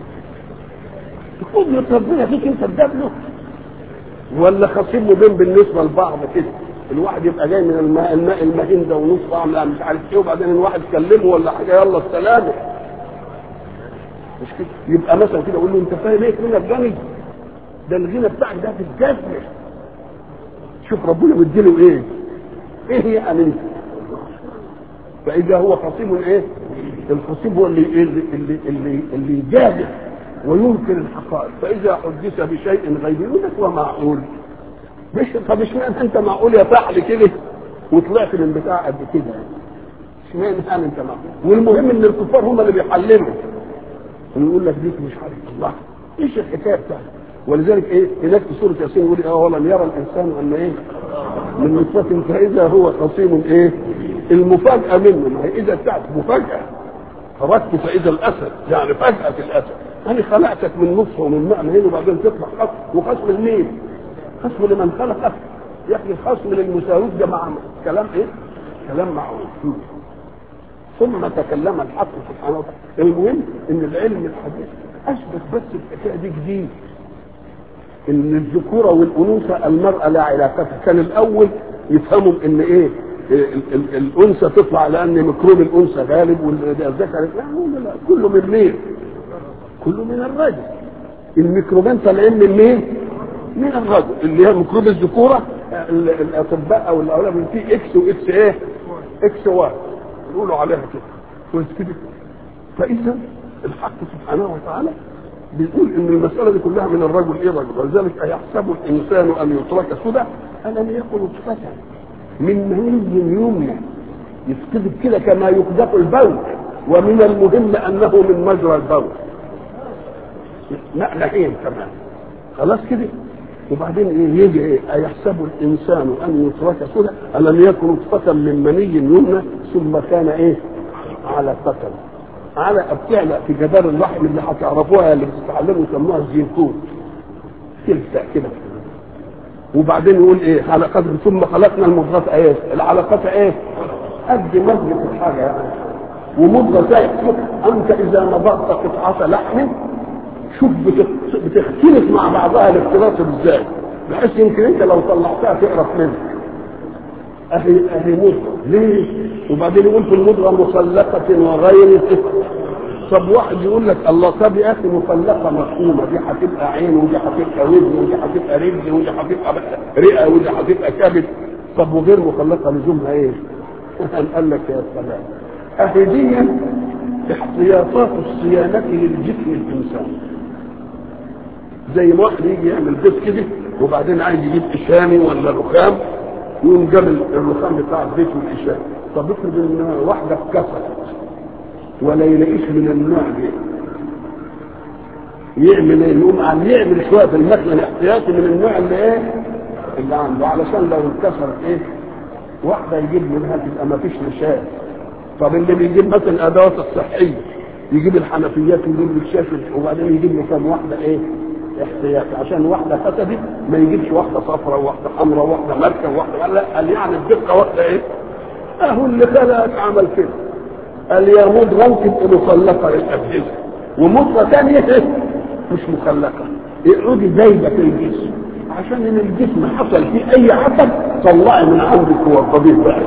بقدرة ربنا فيك انت تجادله ولا خصيم مبين بالنسبة لبعض كده الواحد يبقى جاي من الماء الماء المهين ده ونص طعم مش عارف ايه وبعدين الواحد كلمه ولا حاجه يلا السلامه مش كده يبقى مثلا كده اقول له انت فاهم ايه منك غني ده الغنى بتاعك ده في الجزم شوف ربنا مديله ايه ايه هي امنت فاذا هو خصيم ايه الخصيم هو اللي اللي اللي اللي, اللي يجادل وينكر الحقائق فاذا حدث بشيء غيبي يقول لك ومعقول مش طب اشمعنى انت معقول يا فعل كده وطلعت من بتاع قد كده اشمعنى يعني انت معقول والمهم ان الكفار هم اللي بيحلموا ويقول لك ديك مش عارف الله ايش الحكايه بتاعتك ولذلك ايه هناك في سوره ياسين يقول اه ولم يرى الانسان ان ايه من نطفه فاذا هو خصيم ايه المفاجاه منه ما هي اذا بتاعت مفاجاه خرجت فاذا الاسد يعني فجاه الاسد انا خلقتك من نطفه ومن ماء مهين وبعدين تطلع خصم وخصم لمين؟ خصم لمن خلقك يحكي الخصم للمساويك ده مع كلام ايه؟ كلام معروف ثم تكلم الحق سبحانه وتعالى المهم ان العلم الحديث اثبت بس الحكايه دي جديد ان الذكوره والانوثه المراه لا علاقه كان الاول يفهموا ان ايه ال- ال- الانثى تطلع لان ميكروب الانثى غالب والذكر لا لا كله من مين؟ كله من الرجل الميكروبين طالعين من مين؟ من الرجل اللي هي ميكروب الذكوره ال- الاطباء او الاولاد من في اكس واكس ايه؟ اكس واي يقولوا عليها كده كويس كده فاذا الحق سبحانه وتعالى بيقول ان المساله دي كلها من الرجل الى الرجل ولذلك ايحسب الانسان ان يترك سدى الم يكن نطفه من مني يمنى يفتدب كده كما يقدق البول ومن المهم انه من مجرى البول نقلتين كمان خلاص كده وبعدين ايه يجي ايه ايحسب الانسان ان يترك سدى الم يكن نطفه من مني يمنى ثم كان ايه على قتل على بتعلق في جدار اللحم اللي هتعرفوها اللي بتتعلموا يسموها الزينكون تلزق كده وبعدين يقول ايه على قدر ثم خلقنا المضغة ايه العلاقات ايه قد مضغة الحاجة يعني ومضغة زي انت اذا مضغت قطعة لحم شوف بتخ- بتختلف مع بعضها الاختلاط ازاي بحيث يمكن انت لو طلعتها تقرف منك اهي اهي مضغه ليه؟ وبعدين يقول في المضغه مخلقه وغير طب واحد يقول لك الله طب يا اخي مخلقه مفهومه دي هتبقى عين ودي هتبقى ودن ودي هتبقى رجل ودي هتبقى رئه ودي هتبقى كبد طب وغير مخلقه لزومها ايه؟ قال لك يا سلام اهي دي احتياطات الصيانه للجسم الانساني زي ما واحد يجي يعمل بيت كده وبعدين عايز يجيب اشامي ولا رخام يقوم جاب الرخام بتاع البيت والاشامي طب افرض ان واحده اتكسرت ولا يلاقيش من النوع ده يعمل ايه؟ يقوم عم يعمل شويه في المكنه الاحتياطي من النوع اللي ايه؟ اللي عنده علشان لو انكسرت ايه؟ واحده يجيب منها تبقى ما فيش نشاز طب اللي بيجيب مثلا الادوات الصحيه يجيب الحنفيات ويجيب الشاشه وبعدين يجيب له كام واحده ايه؟ احتياطي عشان واحده فسدت ما يجيبش واحده صفراء وواحده حمراء وواحده ماركه وواحده لا قال يعني الدقه واحده ايه؟ اهو اللي خلقك عمل كده قال يا مضغه تبقى مخلقه للاجهزه ومضغه ثانيه مش مخلقه اقعدي دايبه في الجسم عشان ان الجسم حصل فيه اي عطب طلعي من عندك هو الطبيب بقى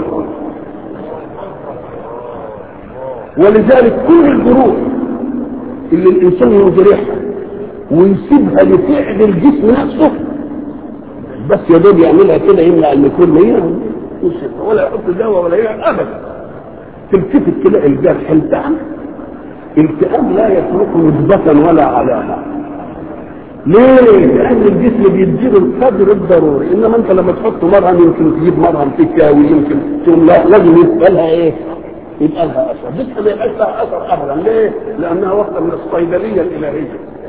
ولذلك كل الجروح اللي الانسان يجرحها ويسيبها لفعل الجسم نفسه بس يا دوب يعملها كده يمنع ان يكون هي يسيبها ولا يحط دواء ولا يعمل ابدا تلتفت كده الجرح التئم التئام لا يترك نسبة ولا علامة ليه؟ لأن الجسم بيديله القدر الضروري، إنما أنت لما تحط مرهم يمكن تجيب مرهم تكاوي يمكن تقول لا لازم يبقى لها إيه؟ يبقى لها أثر، جسمها ما يبقاش لها أثر أبدا، ليه؟ لأنها واحدة من الصيدلية الإلهية.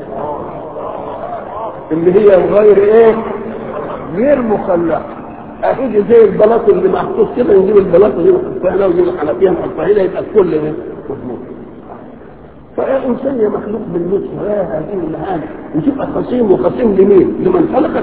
اللي هي غير إيه؟ غير مخلقة. اهي زي البلاط اللي محطوط كده نجيب البلاط دي نحطها هنا ونجيب الحنفيه نحطها هنا يبقى الكل مظبوط فالانسان يا مخلوق بالنصف يا هذه المهانه وتبقى خصيم وخصيم لمين؟ لمن خلقك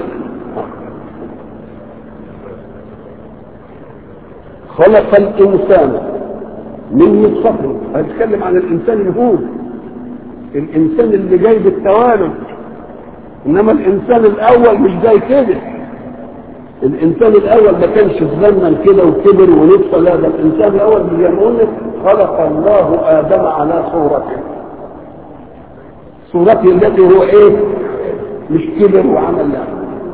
خلق الانسان من نطفه هنتكلم عن الانسان الهود الانسان اللي جاي بالتوالد انما الانسان الاول مش جاي كده الانسان الاول ما كانش صغنن كده وكبر ونطفه لا ده الانسان الاول زي ما قلنا خلق الله ادم على صورته صورته التي هو ايه مش كبر وعمل لا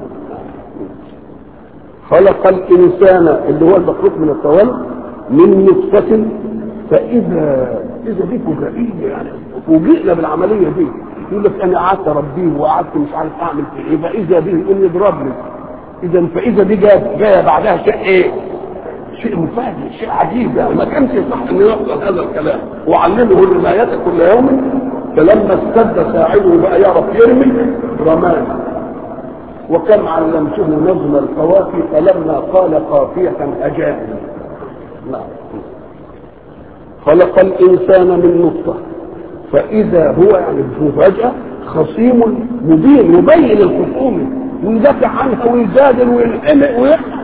خلق الانسان اللي هو المخلوق من التولد من نطفه فاذا اذا دي فجائيه يعني فوجئنا بالعمليه دي يقول لك انا قعدت اربيه وقعدت مش عارف اعمل في ايه فاذا به يقول يضربني اذا فاذا دي جايه جايه بعدها شيء ايه؟ شيء مفاجئ شيء عجيب يعني ما كانش صح انه يحصل هذا الكلام وعلمه الرمايات كل يوم فلما اشتد ساعده بقى يعرف يرمي رماه وكم علمته نظم القوافي فلما قال قافية أجاب نعم خلق الإنسان من نطفة فإذا هو يعني مفاجأة خصيم مبين يبين الخصومة ويدافع عنها ويجادل وينحمق ويحمق